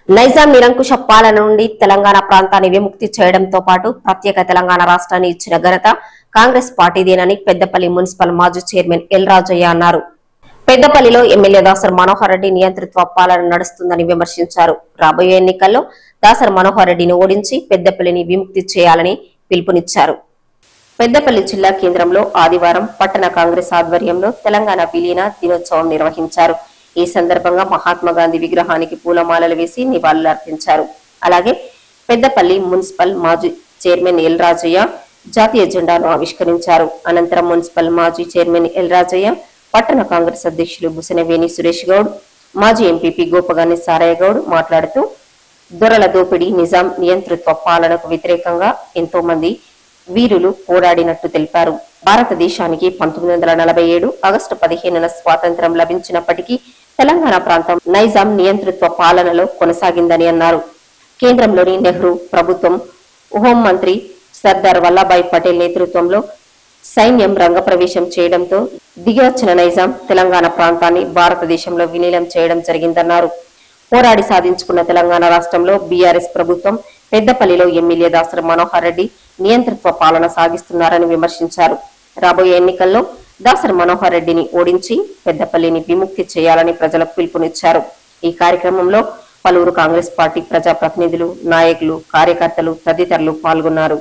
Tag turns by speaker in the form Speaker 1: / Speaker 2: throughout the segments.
Speaker 1: నైజాం నిరంకుశ పాలన నుండి తెలంగాణ ప్రాంతాన్ని విముక్తి చేయడంతో పాటు ప్రత్యేక తెలంగాణ రాష్ట్రాన్ని ఇచ్చిన ఘనత కాంగ్రెస్ పార్టీదేనని పెద్దపల్లి మున్సిపల్ మాజీ చైర్మన్ ఎల్ రాజయ్య అన్నారు పెద్దపల్లిలో ఎమ్మెల్యే దాసర్ మనోహర్ రెడ్డి నియంతృత్వ పాలన నడుస్తుందని విమర్శించారు రాబోయే ఎన్నికల్లో దాసర్ మనోహర్ రెడ్డిని ఓడించి పెద్దపల్లిని విముక్తి చేయాలని పిలుపునిచ్చారు పెద్దపల్లి జిల్లా కేంద్రంలో ఆదివారం పట్టణ కాంగ్రెస్ ఆధ్వర్యంలో తెలంగాణ విలీన దినోత్సవం నిర్వహించారు ఈ సందర్భంగా మహాత్మా గాంధీ విగ్రహానికి పూలమాలలు వేసి నివాళులర్పించారు అలాగే పెద్దపల్లి మున్సిపల్ మాజీ చైర్మన్ ఎల్ రాజయ్య జాతీయ జెండాను ఆవిష్కరించారు అనంతరం మున్సిపల్ మాజీ చైర్మన్ ఎల్ రాజయ్య పట్టణ కాంగ్రెస్ అధ్యక్షులు బుసనవేణి సురేష్ గౌడ్ మాజీ ఎంపీపీ గోపగాని సారయ్య గౌడ్ మాట్లాడుతూ దొరల దోపిడీ నిజాం నియంతృత్వ పాలనకు వ్యతిరేకంగా ఎంతో మంది వీరులు పోరాడినట్టు తెలిపారు భారతదేశానికి పంతొమ్మిది వందల నలభై ఏడు ఆగస్టు పదిహేనున స్వాతంత్రం లభించినప్పటికీ తెలంగాణ ప్రాంతం నైజాం నియంతృత్వ పాలనలో కొనసాగిందని అన్నారు కేంద్రంలోని నెహ్రూ ప్రభుత్వం హోంమంత్రి సర్దార్ వల్లభాయ్ పటేల్ నేతృత్వంలో సైన్యం రంగప్రవేశం చేయడంతో దిగివచ్చిన నైజాం తెలంగాణ ప్రాంతాన్ని భారతదేశంలో విలీనం చేయడం జరిగిందన్నారు పోరాడి సాధించుకున్న తెలంగాణ రాష్ట్రంలో బీఆర్ఎస్ ప్రభుత్వం పెద్దపల్లిలో ఎమ్మెల్యే దాసరి మనోహర్ రెడ్డి నియంతృత్వ పాలన సాగిస్తున్నారని విమర్శించారు రాబోయే ఎన్నికల్లో దాసరి మనోహర్ రెడ్డిని ఓడించి పెద్దపల్లిని విముక్తి చేయాలని ప్రజలకు పిలుపునిచ్చారు ఈ కార్యక్రమంలో పలువురు కాంగ్రెస్ పార్టీ ప్రజాప్రతినిధులు నాయకులు కార్యకర్తలు తదితరులు పాల్గొన్నారు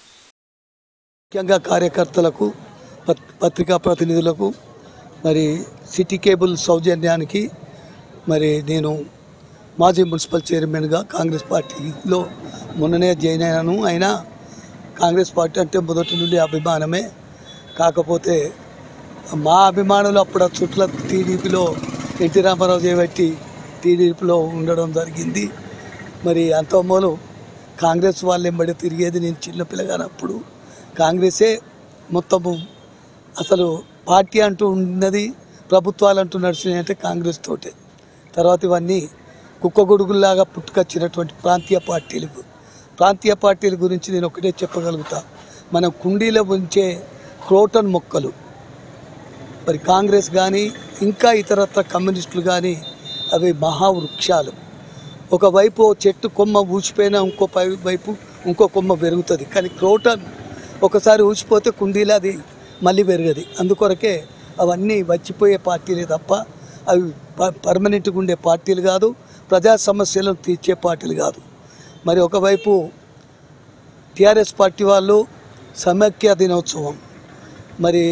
Speaker 2: ముఖ్యంగా కార్యకర్తలకు పత్- పత్రికా ప్రతినిధులకు మరి సిటీ కేబుల్ సౌజన్యానికి మరి నేను మాజీ మున్సిపల్ చైర్మన్గా కాంగ్రెస్ పార్టీలో మొన్ననే జాయిన్ అయ్యాను అయినా కాంగ్రెస్ పార్టీ అంటే మొదటి నుండి అభిమానమే కాకపోతే మా అభిమానులు అప్పుడు చుట్ల టీడీపీలో ఎన్టీ రామారావు చేపట్టి టీడీపీలో ఉండడం జరిగింది మరి అంతమూలు కాంగ్రెస్ వాళ్ళు ఎంబడి తిరిగేది నేను చిన్నపిల్లగానప్పుడు కాంగ్రెసే మొత్తము అసలు పార్టీ అంటూ ఉన్నది ప్రభుత్వాలు అంటూ నడిచినాయి అంటే కాంగ్రెస్ తోటే తర్వాత ఇవన్నీ కుక్క గొడుగుల్లాగా పుట్టుకొచ్చినటువంటి ప్రాంతీయ పార్టీలు ప్రాంతీయ పార్టీల గురించి నేను ఒకటే చెప్పగలుగుతా మనం కుండీలో ఉంచే క్రోటన్ మొక్కలు మరి కాంగ్రెస్ కానీ ఇంకా ఇతరత్ర కమ్యూనిస్టులు కానీ అవి మహావృక్షాలు ఒకవైపు ఓ చెట్టు కొమ్మ ఊసిపోయినా ఇంకో పై వైపు ఇంకో కొమ్మ పెరుగుతుంది కానీ క్రోటన్ ఒకసారి ఊసిపోతే కుండీలో అది మళ్ళీ పెరగదు అందుకొరకే అవన్నీ వచ్చిపోయే పార్టీలే తప్ప అవి ప- పర్మనెంట్గా ఉండే పార్టీలు కాదు ప్రజా సమస్యలను తీర్చే పార్టీలు కాదు మరి ఒకవైపు టీఆర్ఎస్ పార్టీ వాళ్ళు సమైక్య దినోత్సవం మరి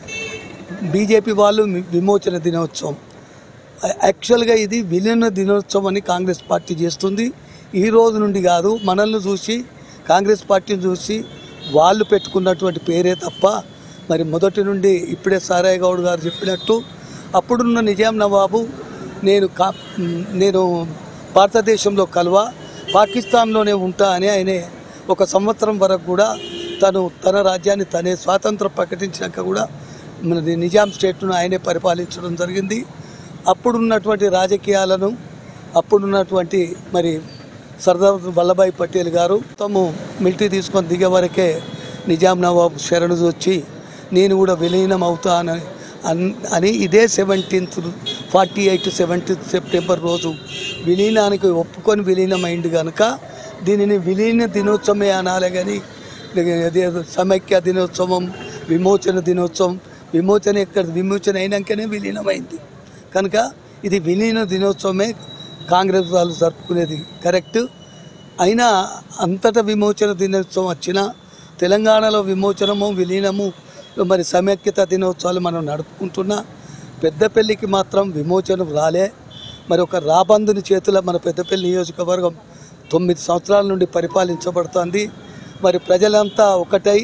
Speaker 2: బీజేపీ వాళ్ళు వి- విమోచన దినోత్సవం యాక్చువల్గా ఇది విలీన దినోత్సవం అని కాంగ్రెస్ పార్టీ చేస్తుంది ఈ రోజు నుండి కాదు మనల్ని చూసి కాంగ్రెస్ పార్టీని చూసి వాళ్ళు పెట్టుకున్నటువంటి పేరే తప్ప మరి మొదటి నుండి ఇప్పుడే సారాయ్ గౌడ్ గారు చెప్పినట్టు అప్పుడున్న నిజాం నవాబు నేను కా నేను భారతదేశంలో కలవ పాకిస్తాన్లోనే ఉంటా అని ఆయనే ఒక సంవత్సరం వరకు కూడా తను తన రాజ్యాన్ని తనే స్వాతంత్రం ప్రకటించాక కూడా మన నిజాం స్టేట్ను ఆయనే పరిపాలించడం జరిగింది అప్పుడున్నటువంటి రాజకీయాలను అప్పుడున్నటువంటి మరి సర్దార్ వల్లభాయ్ పటేల్ గారు తాము మిలిటరీ తీసుకొని దిగే వరకే నిజాం నవాబ్ శరణు వచ్చి నేను కూడా విలీనం అవుతాను అన్- అని ఇదే seventeenth forty eight seventeenth September రోజు విలీనానికి ఒప్పుకొని విలీనమైంది కనుక దీనిని విలీన దినోత్సవమే అనాలి కానీ అదేదో సమైక్య దినోత్సవం విమోచన దినోత్సవం విమోచన ఎక్కడ విమోచన అయినాకనే విలీనమైంది కనుక ఇది విలీన దినోత్సవమే కాంగ్రెస్ వాళ్ళు జరుపుకునేది కరెక్ట్ అయినా అంతటా విమోచన దినోత్సవం వచ్చినా తెలంగాణలో విమోచనము విలీనము మరి సమైక్యత దినోత్సవాలు మనం నడుపుకుంటున్నా పెద్దపల్లికి మాత్రం విమోచనం రాలే మరి ఒక రాబందుని చేతిలో మన పెద్దపల్లి నియోజకవర్గం తొమ్మిది సంవత్సరాల నుండి పరిపాలించబడుతోంది మరి ప్రజలంతా ఒకటై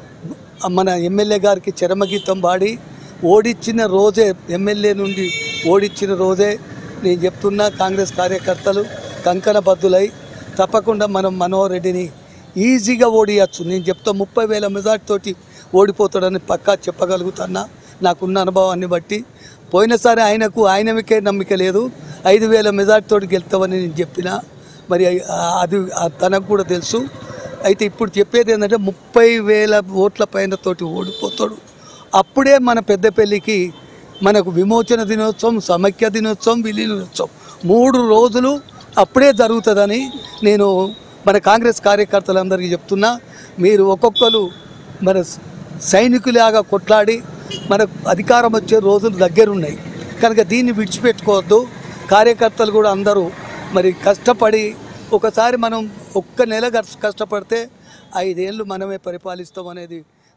Speaker 2: మన ఎమ్మెల్యే గారికి చరమగీతం పాడి ఓడించిన రోజే ఎమ్మెల్యే నుండి ఓడించిన రోజే నేను చెప్తున్నా కాంగ్రెస్ కార్యకర్తలు కంకణబద్దులై తప్పకుండా మనం మనోహర్ రెడ్డిని ఈజీగా ఓడియచ్చు నేను చెప్తా ముప్పై వేల మెజార్టీ తోటి ఓడిపోతాడని పక్కా చెప్పగలుగుతున్నా నాకున్న అనుభవాన్ని బట్టి పోయినసారి ఆయనకు ఆయనకే నమ్మిక లేదు ఐదు వేల మెజార్టీ తోటి గెలుతామని నేను చెప్పిన మరి ఆ- అది ఆ తనకు కూడా తెలుసు అయితే ఇప్పుడు చెప్పేది ఏంటంటే ముప్పై వేల ఓట్ల పైన తోటి ఓడిపోతాడు అప్పుడే మన పెద్దపల్లికి మనకు విమోచన దినోత్సవం సమైక్య దినోత్సవం విలీనోత్సవం మూడు రోజులు అప్పుడే జరుగుతుందని నేను మన కాంగ్రెస్ కార్యకర్తలందరికీ చెప్తున్నా మీరు ఒక్కొక్కరు మన సైనికులాగా కొట్లాడి మనకు అధికారం వచ్చే రోజులు దగ్గరున్నాయి కనుక దీన్ని విడిచిపెట్టుకోవద్దు కార్యకర్తలు కూడా అందరూ మరి కష్టపడి ఒకసారి మనం ఒక్క నెల కష్ట- కష్టపడితే ఐదేళ్ళు మనమే పరిపాలిస్తాం అనేది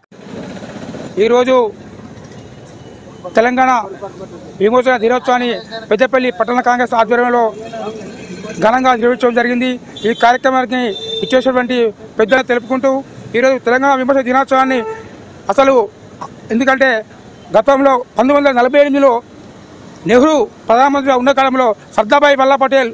Speaker 3: ఈరోజు తెలంగాణ విమోచన దినోత్సవాన్ని పెద్దపల్లి పట్టణ కాంగ్రెస్ ఆధ్వర్యంలో ఘనంగా నిర్వహించడం జరిగింది ఈ కార్యక్రమానికి ఇచ్చేసినటువంటి పెద్దలు తెలుపుకుంటూ ఈరోజు తెలంగాణ విమోచన దినోత్సవాన్ని అసలు ఎందుకంటే గతంలో పంతొమ్మిది వందల నలభై ఎనిమిదిలో నెహ్రూ ప్రధానమంత్రిగా ఉన్న కాలంలో సర్దాబాయి వల్లభ్ పటేల్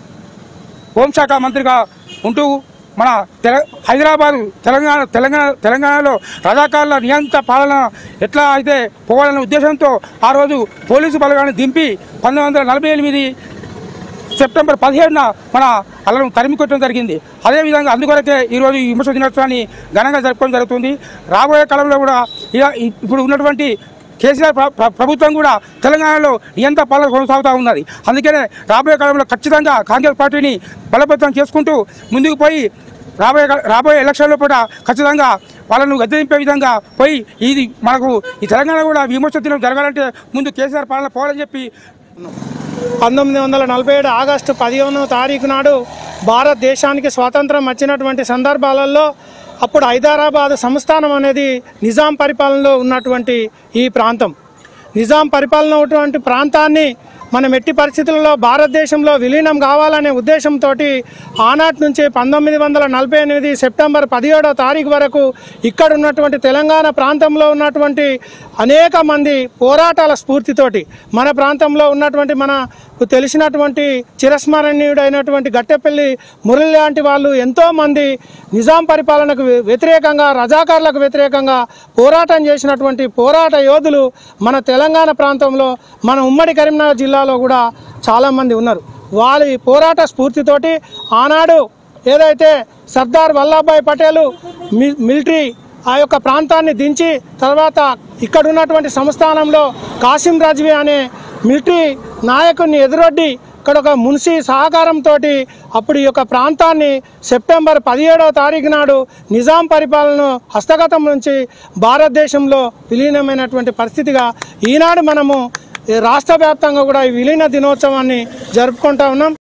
Speaker 3: హోంశాఖ మంత్రిగా ఉంటూ మన తెల హైదరాబాదు తెలంగాణ తెలంగాణ తెలంగాణలో రజాకారుల నియంత్ర పాలన ఎట్లా అయితే పోవాలనే ఉద్దేశంతో ఆ రోజు పోలీసు బలగాన్ని దింపి పంతొమ్మిది వందల నలభై ఎనిమిది సెప్టెంబర్ పదిహేడున మన అల్లను తరిమి కొట్టడం జరిగింది అదేవిధంగా అందుకొరకే ఈరోజు ఈ విమర్శ దినోత్సవాన్ని ఘనంగా జరుపుకోవడం జరుగుతుంది రాబోయే కాలంలో కూడా ఇక- ఇప్పుడు ఉన్నటువంటి కేసీఆర్ ప్ర- ప్ర- ప్రభుత్వం కూడా తెలంగాణలో నియంత్ర పాలన కొనసాగుతూ ఉన్నది అందుకనే రాబోయే కాలంలో ఖచ్చితంగా కాంగ్రెస్ పార్టీని బలోపేతం చేసుకుంటూ ముందుకు పోయి రాబోయే కా- రాబోయే ఎలక్షన్లో కూడా ఖచ్చితంగా వాళ్ళను గద్దెదింపే విధంగా పోయి ఇది మనకు ఈ తెలంగాణ కూడా విమర్శ దినం జరగాలంటే ముందు కేసీఆర్ పాలన పోవాలని చెప్పి
Speaker 4: పంతొమ్మిది వందల నలభై ఏడు ఆగస్టు పదిహేనవ తారీఖు నాడు భారతదేశానికి స్వాతంత్రం వచ్చినటువంటి సందర్భాలలో అప్పుడు హైదరాబాద్ సంస్థానం అనేది నిజాం పరిపాలనలో ఉన్నటువంటి ఈ ప్రాంతం నిజాం పరిపాలన ఉన్నటువంటి ప్రాంతాన్ని మనం ఎట్టి పరిస్థితుల్లో భారతదేశంలో విలీనం కావాలనే ఉద్దేశంతో ఆనాటి నుంచి పంతొమ్మిది వందల నలభై ఎనిమిది సెప్టెంబర్ పదిహేడో తారీఖు వరకు ఇక్కడ ఉన్నటువంటి తెలంగాణ ప్రాంతంలో ఉన్నటువంటి అనేక మంది పోరాటాల స్ఫూర్తితోటి మన ప్రాంతంలో ఉన్నటువంటి మనకు తెలిసినటువంటి చిరస్మరణీయుడైనటువంటి గట్టెపల్లి మురళి లాంటి వాళ్ళు ఎంతో మంది నిజాం పరిపాలనకు వ్య- వ్యతిరేకంగా రజాకారులకు వ్యతిరేకంగా పోరాటం చేసినటువంటి పోరాట యోధులు మన తెలంగాణ ప్రాంతంలో మన ఉమ్మడి కరీంనగర్ జిల్లాలో కూడా చాలామంది ఉన్నారు వాళ్ళ పోరాట స్ఫూర్తితోటి ఆనాడు ఏదైతే సర్దార్ వల్లభాయ్ పటేలు మి- మిలిటరీ ఆ యొక్క ప్రాంతాన్ని దించి తర్వాత ఇక్కడ ఉన్నటువంటి సంస్థానంలో కాసిం రాజ్వీ అనే మిలిటరీ నాయకుడిని ఎదురొడ్డి ఇక్కడ ఒక మున్సి సహకారంతో అప్పుడు ఈ యొక్క ప్రాంతాన్ని సెప్టెంబర్ పదిహేడవ తారీఖు నాడు నిజాం పరిపాలన హస్తగతం నుంచి భారతదేశంలో విలీనమైనటువంటి పరిస్థితిగా ఈనాడు మనము ఈ రాష్ట్ర వ్యాప్తంగా కూడా ఈ విలీన దినోత్సవాన్ని జరుపుకుంటా ఉన్నాం